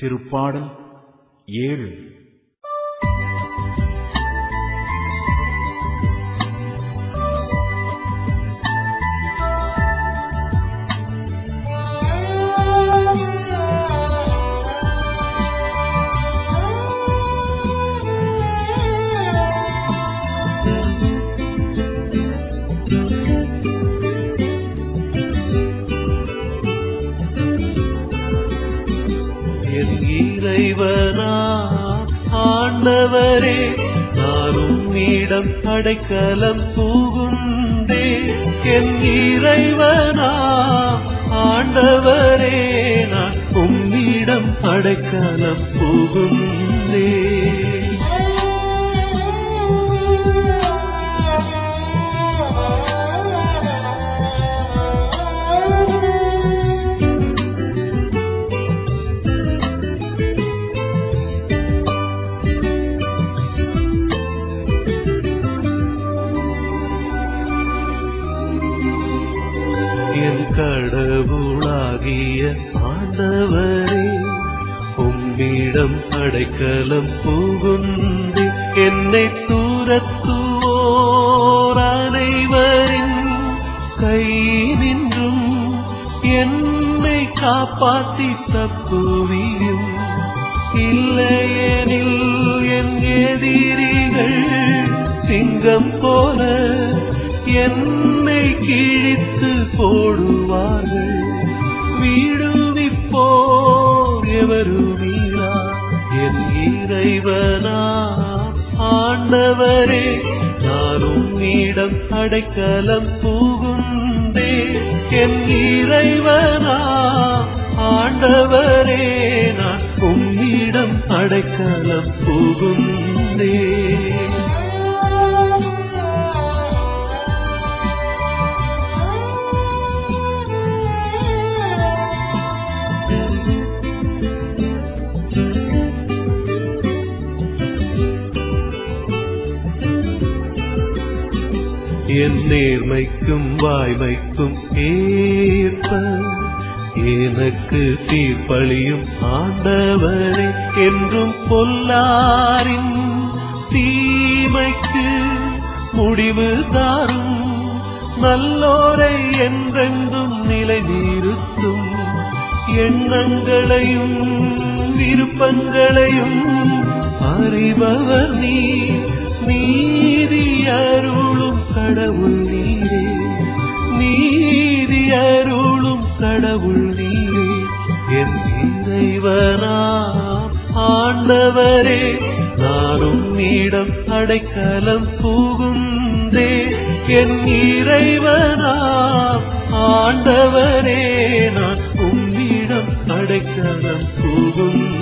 திருப்பாடல் ஏழு என் இறைவனா ஆண்டவரே நானும் இடம் அடைக்கலம் புகுந்தே என் இறைவனா ஆண்டவரே நான் உம்மிடம் அடைக்கலம் புகுந்தே என் கடவுளாகிய ஆண்டவரே உம்மிடம் அடைக்கலம் புகுந்து என்னை தூரத்துவோர் அனைவரின் கை நின்றும் என்னை காப்பாத்தி தப்புவியும் இல்லையெனில் என் எதிரிகள் சிங்கம் போல என்னை கிழித்து போடுவார்கள் வீடுவிப்போர் எவருமீரா என் இறைவனா ஆண்டவரே நானும் இடம் அடைக்கலம் புகுந்தே என் இறைவனா ஆண்டவரே நான் உம்மிடம் அடைக்கலம் புகுந்தே என் நேர்மைக்கும் வாய்மைக்கும் ஏற்ப எனக்கு தீர்ப்பளியும் ஆண்டவரே என்றும் பொல்லாரின் தீமைக்கு முடிவு தாரும் நல்லோரை என்றென்றும் நிலை நிறுத்தும் எண்ணங்களையும் விருப்பங்களையும் அறிபவர் நீ நீதி அருளும் கடவுள் நீரே நீதி அருளும் கடவுள் நீரே என் இறைவனா ஆண்டவரே நானும் இடம் அடைக்கலம் புகுந்தே என் இறைவனா ஆண்டவரே நான் உம்மிடம் அடைக்கலம் புகுந்தே